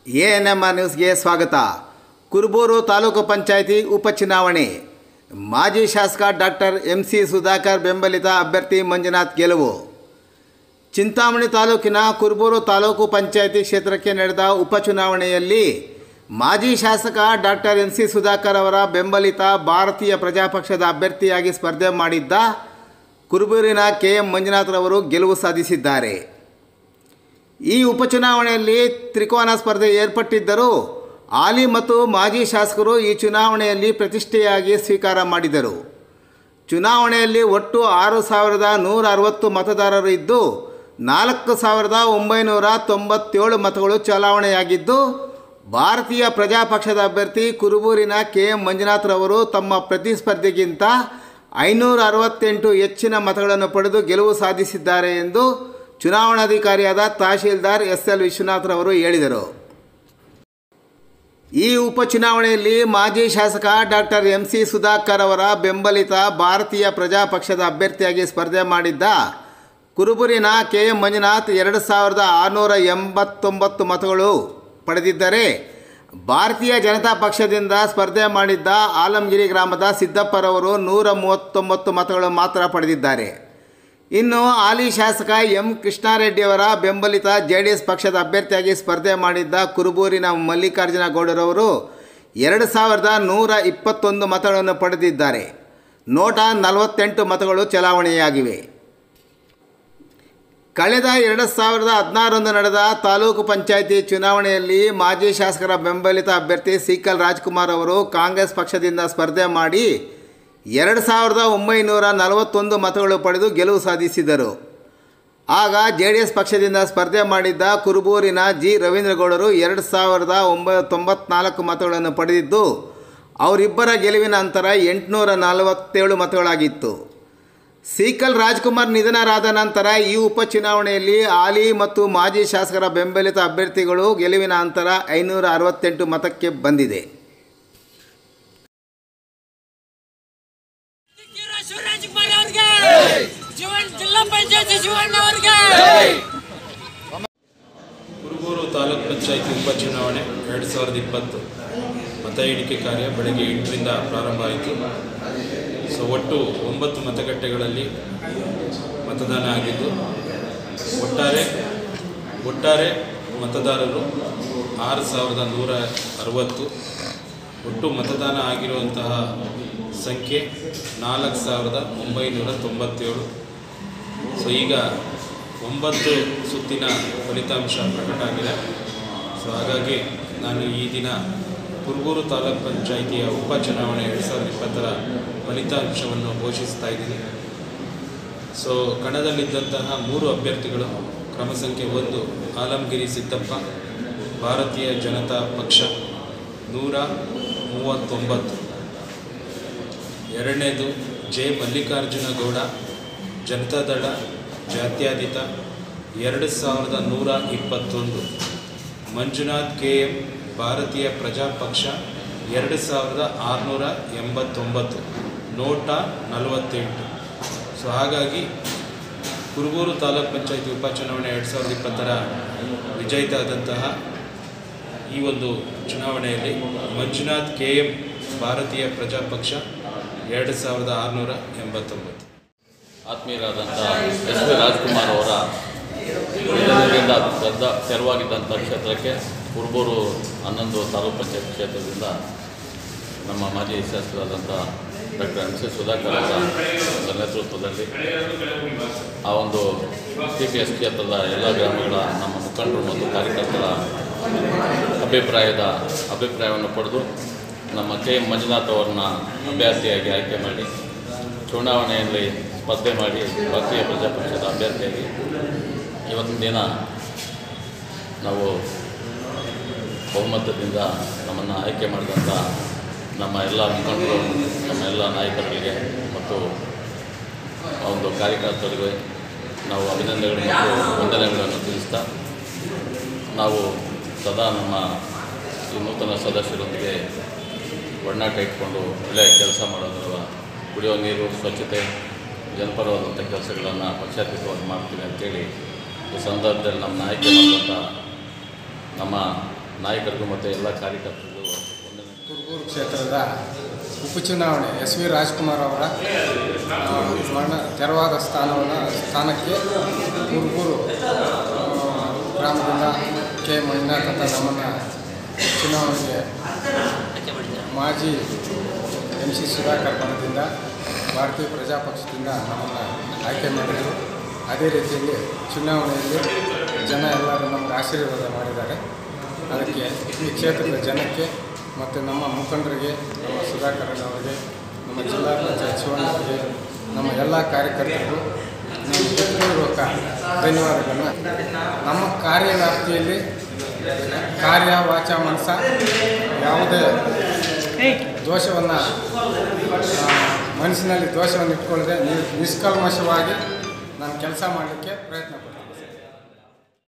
A N M R ನ್ಯೂಸ್ಗೆ ಸ್ವಾಗತ ಕುರುಬೂರು ತಾಲೂಕು ಪಂಚಾಯಿತಿ ಉಪಚುನಾವಣೆ ಮಾಜಿ ಶಾಸಕ ಡಾಕ್ಟರ್ ಎಂ ಸಿ ಸುಧಾಕರ್ ಬೆಂಬಲಿತ ಅಭ್ಯರ್ಥಿ ಮಂಜುನಾಥ್ ಗೆಲುವು ಚಿಂತಾಮಣಿ ತಾಲೂಕಿನ ಕುರುಬೂರು ತಾಲೂಕು ಪಂಚಾಯಿತಿ ಕ್ಷೇತ್ರಕ್ಕೆ ನಡೆದ ಉಪಚುನಾವಣೆಯಲ್ಲಿ ಮಾಜಿ ಶಾಸಕ ಡಾಕ್ಟರ್ ಎಂ ಸಿ ಸುಧಾಕರ್ ಅವರ ಬೆಂಬಲಿತ ಭಾರತೀಯ ಪ್ರಜಾಪಕ್ಷದ ಅಭ್ಯರ್ಥಿಯಾಗಿ ಸ್ಪರ್ಧೆ ಮಾಡಿದ್ದ ಕುರುಬೂರಿನ ಕೆ ಎಂ ಮಂಜುನಾಥ್ರವರು ಗೆಲುವು ಸಾಧಿಸಿದ್ದಾರೆ ಈ ಉಪಚುನಾವಣೆಯಲ್ಲಿ ತ್ರಿಕೋನ ಸ್ಪರ್ಧೆ ಏರ್ಪಟ್ಟಿದ್ದರೂ ಹಾಲಿ ಮತ್ತು ಮಾಜಿ ಶಾಸಕರು ಈ ಚುನಾವಣೆಯಲ್ಲಿ ಪ್ರತಿಷ್ಠೆಯಾಗಿ ಸ್ವೀಕಾರ ಮಾಡಿದರು ಚುನಾವಣೆಯಲ್ಲಿ ಒಟ್ಟು ಆರು ಸಾವಿರದ ನೂರ ಅರವತ್ತು ಮತದಾರರು ಇದ್ದು ನಾಲ್ಕು ಸಾವಿರದ ಒಂಬೈನೂರ ತೊಂಬತ್ತೇಳು ಮತಗಳು ಚಲಾವಣೆಯಾಗಿದ್ದು ಭಾರತೀಯ ಪ್ರಜಾಪಕ್ಷದ ಅಭ್ಯರ್ಥಿ ಕುರುಬೂರಿನ ಕೆ ಎಂ ಮಂಜುನಾಥ್ರವರು ತಮ್ಮ ಪ್ರತಿಸ್ಪರ್ಧಿಗಿಂತ ಐನೂರ ಅರವತ್ತೆಂಟು ಹೆಚ್ಚಿನ ಮತಗಳನ್ನು ಪಡೆದು ಗೆಲುವು ಸಾಧಿಸಿದ್ದಾರೆ ಎಂದು ಚುನಾವಣಾಧಿಕಾರಿಯಾದ ತಹಶೀಲ್ದಾರ್ ಎಸ್ ಎಲ್ ವಿಶ್ವನಾಥ್ರವರು ಹೇಳಿದರು ಈ ಉಪಚುನಾವಣೆಯಲ್ಲಿ ಮಾಜಿ ಶಾಸಕ ಡಾಕ್ಟರ್ ಎಂ ಸಿ ಸುಧಾಕರ್ ಅವರ ಬೆಂಬಲಿತ ಭಾರತೀಯ ಪ್ರಜಾಪಕ್ಷದ ಅಭ್ಯರ್ಥಿಯಾಗಿ ಸ್ಪರ್ಧೆ ಮಾಡಿದ್ದ ಕುರುಬುರಿನ ಕೆ ಎಂ ಮಂಜುನಾಥ್ ಎರಡು ಸಾವಿರದ ಆರುನೂರ ಎಂಬತ್ತೊಂಬತ್ತು ಮತಗಳು ಪಡೆದಿದ್ದರೆ ಭಾರತೀಯ ಜನತಾ ಪಕ್ಷದಿಂದ ಸ್ಪರ್ಧೆ ಮಾಡಿದ್ದ ಆಲಂಗಿರಿ ಗ್ರಾಮದ ಸಿದ್ದಪ್ಪರವರು ನೂರ ಮೂವತ್ತೊಂಬತ್ತು ಮತಗಳು ಮಾತ್ರ ಪಡೆದಿದ್ದಾರೆ ಇನ್ನು ಹಾಲಿ ಶಾಸಕ ಎಂ ಕೃಷ್ಣಾರೆಡ್ಡಿಯವರ ಬೆಂಬಲಿತ ಜೆ ಡಿ ಎಸ್ ಪಕ್ಷದ ಅಭ್ಯರ್ಥಿಯಾಗಿ ಸ್ಪರ್ಧೆ ಮಾಡಿದ್ದ ಕುರುಬೂರಿನ ಮಲ್ಲಿಕಾರ್ಜುನ ಗೌಡರವರು ಎರಡು ಸಾವಿರದ ನೂರ ಇಪ್ಪತ್ತೊಂದು ಮತಗಳನ್ನು ಪಡೆದಿದ್ದಾರೆ ನೋಟ ನಲವತ್ತೆಂಟು ಮತಗಳು ಚಲಾವಣೆಯಾಗಿವೆ ಕಳೆದ ಎರಡು ಸಾವಿರದ ಹದಿನಾರರಂದು ನಡೆದ ತಾಲೂಕು ಪಂಚಾಯಿತಿ ಚುನಾವಣೆಯಲ್ಲಿ ಮಾಜಿ ಶಾಸಕರ ಬೆಂಬಲಿತ ಅಭ್ಯರ್ಥಿ ಸಿಕಲ್ ರಾಜ್ಕುಮಾರ್ ಅವರು ಕಾಂಗ್ರೆಸ್ ಪಕ್ಷದಿಂದ ಸ್ಪರ್ಧೆ ಮಾಡಿ ಎರಡು ಸಾವಿರದ ಒಂಬೈನೂರ ನಲವತ್ತೊಂದು ಮತಗಳು ಪಡೆದು ಗೆಲುವು ಸಾಧಿಸಿದರು ಆಗ ಜೆ ಡಿ ಎಸ್ ಪಕ್ಷದಿಂದ ಸ್ಪರ್ಧೆ ಮಾಡಿದ್ದ ಕುರುಬೂರಿನ ಜಿ ರವೀಂದ್ರಗೌಡರು ಎರಡು ಸಾವಿರದ ಒಂಬೈ ತೊಂಬತ್ನಾಲ್ಕು ಮತಗಳನ್ನು ಪಡೆದಿದ್ದು ಅವರಿಬ್ಬರ ಗೆಲುವಿನ ಅಂತರ ಎಂಟುನೂರ ನಲವತ್ತೇಳು ಮತಗಳಾಗಿತ್ತು ಸೀಕಲ್ ರಾಜ್ಕುಮಾರ್ ನಿಧನರಾದ ನಂತರ ಈ ಉಪಚುನಾವಣೆಯಲ್ಲಿ ಹಾಲಿ ಮತ್ತು ಮಾಜಿ ಶಾಸಕರ ಬೆಂಬಲಿತ ಅಭ್ಯರ್ಥಿಗಳು ಗೆಲುವಿನ ಅಂತರ ಐನೂರ ಅರವತ್ತೆಂಟು ಮತಕ್ಕೆ ಬಂದಿದೆ ಕಿರ ಶಿವರಾಜ್ ಕುಮಾರ್ ಅವ್ರಿಗೆ ಶಿವಣ್ಣ ಜಿಲ್ಲಾ ಪಂಚಾಯತಿ ಶಿವಣ್ಣ ಅವ್ರಿಗೆ ಕುರುಬೂರು ತಾಲೂಕ್ ಪಂಚಾಯತಿ ಉಪಚುನಾವಣೆ ಎರಡು ಸಾವಿರದ ಇಪ್ಪತ್ತು ಮತ ಎಣಿಕೆ ಕಾರ್ಯ ಬೆಳಗ್ಗೆ ಎಂಟರಿಂದ ಪ್ರಾರಂಭ ಆಯಿತು ಸೊ ಒಟ್ಟು ಒಂಬತ್ತು ಮತಗಟ್ಟೆಗಳಲ್ಲಿ ಮತದಾನ ಆಗಿದ್ದು ಒಟ್ಟಾರೆ ಒಟ್ಟಾರೆ ಮತದಾರರು ಆರು ಸಾವಿರದ ನೂರ ಅರವತ್ತು ಒಟ್ಟು ಮತದಾನ ಆಗಿರುವಂತಹ ಸಂಖ್ಯೆ ನಾಲ್ಕು ಸಾವಿರದ ಒಂಬೈನೂರ ತೊಂಬತ್ತೇಳು ಸೊ ಈಗ ಒಂಬತ್ತು ಸುತ್ತಿನ ಫಲಿತಾಂಶ ಪ್ರಕಟ ಆಗಿದೆ ಸೊ ಹಾಗಾಗಿ ನಾನು ಈ ದಿನ ಕುರುಬೂರು ತಾಲೂಕ್ ಪಂಚಾಯಿತಿಯ ಉಪಚುನಾವಣೆ ಎರಡು ಸಾವಿರದ ಇಪ್ಪತ್ತರ ಫಲಿತಾಂಶವನ್ನು ಘೋಷಿಸ್ತಾ ಇದ್ದೀನಿ ಸೊ ಕಣದಲ್ಲಿದ್ದಂತಹ ಮೂರು ಅಭ್ಯರ್ಥಿಗಳು ಕ್ರಮ ಸಂಖ್ಯೆ ಒಂದು ಆಲಂಗಿರಿ ಸಿದ್ದಪ್ಪ ಭಾರತೀಯ ಜನತಾ ಪಕ್ಷ ನೂರ ಮೂವತ್ತೊಂಬತ್ತು ಎರಡನೇದು ಜೆ ಮಲ್ಲಿಕಾರ್ಜುನ ಗೌಡ ಜನತಾದಳ ಜಾತ್ಯತೀತ ಎರಡು ಸಾವಿರದ ನೂರ ಇಪ್ಪತ್ತೊಂದು ಮಂಜುನಾಥ್ ಕೆ ಎಂ ಭಾರತೀಯ ಪ್ರಜಾಪಕ್ಷ ಎರಡು ಸಾವಿರದ ಆರುನೂರ ಎಂಬತ್ತೊಂಬತ್ತು ನೋಟ ನಲವತ್ತೆಂಟು ಸೊ ಹಾಗಾಗಿ ಕುರುಬೂರು ತಾಲೂಕ್ ಪಂಚಾಯತಿ ಉಪಚುನಾವಣೆ ಎರಡು ಸಾವಿರದ ಇಪ್ಪತ್ತರ ವಿಜೇತ ಆದಂತಹ ಈ ಒಂದು ಚುನಾವಣೆಯಲ್ಲಿ ಮಂಜುನಾಥ್ ಕೆ ಎಂ ಭಾರತೀಯ ಪ್ರಜಾಪಕ್ಷ ಎರಡು ಸಾವಿರದ ಆರುನೂರ ಎಂಬತ್ತೊಂಬತ್ತು ಆತ್ಮೀಯರಾದಂಥ ಎಸ್ ಪಿ ರಾಜ್ಕುಮಾರ್ ಅವರ ನಿಧನದಿಂದ ದೊಡ್ಡ ತೆರವಾಗಿದ್ದಂಥ ಕ್ಷೇತ್ರಕ್ಕೆ ಕುರುಬೂರು ಹನ್ನೊಂದು ತಾಲೂಕು ಪಂಚಾಯತ್ ಕ್ಷೇತ್ರದಿಂದ ನಮ್ಮ ಮಾಜಿ ಶಾಸಕರಾದಂಥ ಡಾಕ್ಟರ್ ಎಂ ಸಿ ಸುಧಾಕರ್ ಅವರ ಒಂದು ನೇತೃತ್ವದಲ್ಲಿ ಆ ಒಂದು ಸಿ ಪಿ ಎಸ್ ಕ್ಷೇತ್ರದ ಎಲ್ಲ ಗ್ರಾಮಗಳ ನಮ್ಮ ಮುಖಂಡರು ಮತ್ತು ಕಾರ್ಯಕರ್ತರ ಅಭಿಪ್ರಾಯದ ಅಭಿಪ್ರಾಯವನ್ನು ಪಡೆದು ನಮ್ಮ ಕೆ ಎಂ ಮಂಜುನಾಥ್ ಅವರನ್ನ ಅಭ್ಯರ್ಥಿಯಾಗಿ ಆಯ್ಕೆ ಮಾಡಿ ಚುನಾವಣೆಯಲ್ಲಿ ಸ್ಪರ್ಧೆ ಮಾಡಿ ಭಾರತೀಯ ಪ್ರಜಾಪಕ್ಷದ ಅಭ್ಯರ್ಥಿಯಾಗಿ ಇವತ್ತಿನ ದಿನ ನಾವು ಬಹುಮತದಿಂದ ನಮ್ಮನ್ನು ಆಯ್ಕೆ ಮಾಡಿದಂಥ ನಮ್ಮ ಎಲ್ಲ ಮುಖಂಡರು ನಮ್ಮ ಎಲ್ಲ ನಾಯಕರುಗಳಿಗೆ ಮತ್ತು ಆ ಒಂದು ಕಾರ್ಯಕರ್ತರಿಗೆ ನಾವು ಅಭಿನಂದನೆಗಳು ಮತ್ತು ವಂದನೆಗಳನ್ನು ತಿಳಿಸ್ತಾ ನಾವು ಸದಾ ನಮ್ಮ ಈ ನೂತನ ಸದಸ್ಯರೊಂದಿಗೆ ಒಡನಾಟ ಇಟ್ಕೊಂಡು ಒಳ್ಳೆಯ ಕೆಲಸ ಮಾಡೋದ್ರ ಕುಡಿಯೋ ನೀರು ಸ್ವಚ್ಛತೆ ಜನಪರವಾದಂಥ ಕೆಲಸಗಳನ್ನು ಪಕ್ಷಾತೀತವಾಗಿ ಮಾಡ್ತೀವಿ ಅಂತೇಳಿ ಈ ಸಂದರ್ಭದಲ್ಲಿ ನಮ್ಮ ಆಯ್ಕೆ ಮಾಡಿದಂಥ ನಮ್ಮ ನಾಯಕರಿಗೂ ಮತ್ತು ಎಲ್ಲ ಕಾರ್ಯಕರ್ತರಿಗೂ ವಂದನೆ ಕುರುಬೂರು ಕ್ಷೇತ್ರದ ಉಪಚುನಾವಣೆ ಎಸ್ ವಿ ರಾಜ್ಕುಮಾರ್ ಅವರ ಆ, ಮರಣ ತೆರವಾದ ಸ್ಥಾನವನ್ನು ಸ್ಥಾನಕ್ಕೆ ಕುರುಬೂರು ಆ, ಗ್ರಾಮದಿಂದ ಕೆ ಮಂಜುನಾಥ್ ಅಂತ ನಮ್ಮನ್ನು ಚುನಾವಣೆಗೆ ಮಾಜಿ ಎಂ ಸಿ ಸುಧಾಕರ್ ಬಣದಿಂದ ಭಾರತೀಯ ಪ್ರಜಾ ಪಕ್ಷದಿಂದ ನಮ್ಮನ್ನು ಆಯ್ಕೆ ಮಾಡಿದರು ಅದೇ ರೀತಿಯಲ್ಲಿ ಚುನಾವಣೆಯಲ್ಲಿ ಜನ ಎಲ್ಲರೂ ನಮಗೆ ಆಶೀರ್ವಾದ ಮಾಡಿದ್ದಾರೆ ಅದಕ್ಕೆ ಈ ಕ್ಷೇತ್ರದ ಜನಕ್ಕೆ ಮತ್ತು ನಮ್ಮ ಮುಖಂಡರಿಗೆ ನಮ್ಮ ಸುಧಾಕರ್ ಅವರಿಗೆ ನಮ್ಮ ಜಿಲ್ಲಾ ಪಂಚಾಯತ್ ಶಿವಣ್ಣವರಿಗೆ ನಮ್ಮ ಎಲ್ಲ ಕಾರ್ಯಕರ್ತರಿಗೂ ನಮ್ಮ ಹೃತ್ಪೂರ್ವಕ ಧನ್ಯವಾದಗಳನ್ನು ನಮ್ಮ ಕಾರ್ಯವ್ಯಾಪ್ತಿಯಲ್ಲಿ ಕಾರ್ಯ ವಾಚ ಮನಸ ಯಾವುದೇ ದೋಷವನ್ನು ಮನಸ್ಸಿನಲ್ಲಿ ದೋಷವನ್ನು ಇಟ್ಕೊಳ್ಳದೆ ನಿ- ನಿಷ್ಕಲ್ಮಶವಾಗಿ ನಾನು ಕೆಲಸ ಮಾಡಲಿಕ್ಕೆ ಪ್ರಯತ್ನ ಪಡ್ತೀನಿ